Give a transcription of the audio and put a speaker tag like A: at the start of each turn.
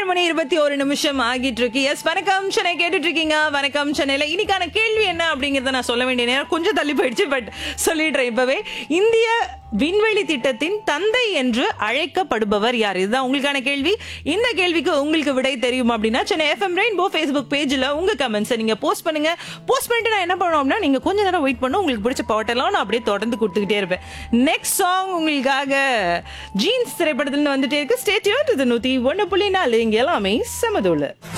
A: மணி இருபத்தி ஒரு நிமிஷம் ஆகிட்டு இருக்கு எஸ் வணக்கம் சென்னை கேட்டுட்டு இருக்கீங்க வணக்கம் சென்னையில இன்னைக்கான கேள்வி என்ன அப்படிங்கறத நான் சொல்ல வேண்டிய நேரம் கொஞ்சம் தள்ளி போயிடுச்சு பட் சொல்லிடுறேன் இப்பவே இந்திய விண்வெளி திட்டத்தின் தந்தை என்று அழைக்கப்படுபவர் யார் இதுதான் உங்களுக்கான கேள்வி இந்த கேள்விக்கு உங்களுக்கு விடை தெரியும் அப்படின்னா சென்னை எஃப்எம் ரெயின்போ ஃபேஸ்புக் பேஜ்ல உங்க கமெண்ட்ஸை நீங்க போஸ்ட் பண்ணுங்க போஸ்ட் பண்ணிட்டு நான் என்ன பண்ணுவோம் அப்படின்னா நீங்க கொஞ்ச நேரம் வெயிட் பண்ணு உங்களுக்கு பிடிச்ச பாட்டெல்லாம் நான் அப்படியே தொடர்ந்து கொடுத்துக்கிட்டே இருப்பேன் நெக்ஸ்ட் சாங் உங்களுக்காக ஜீன்ஸ் திரைப்படத்துல இருந்து வந்துட்டே இருக்கு ஸ்டேட்யூட் இது நூத்தி ஒன்னு புள்ளி நாலு இங்க எல்லாமே சமதுள்ள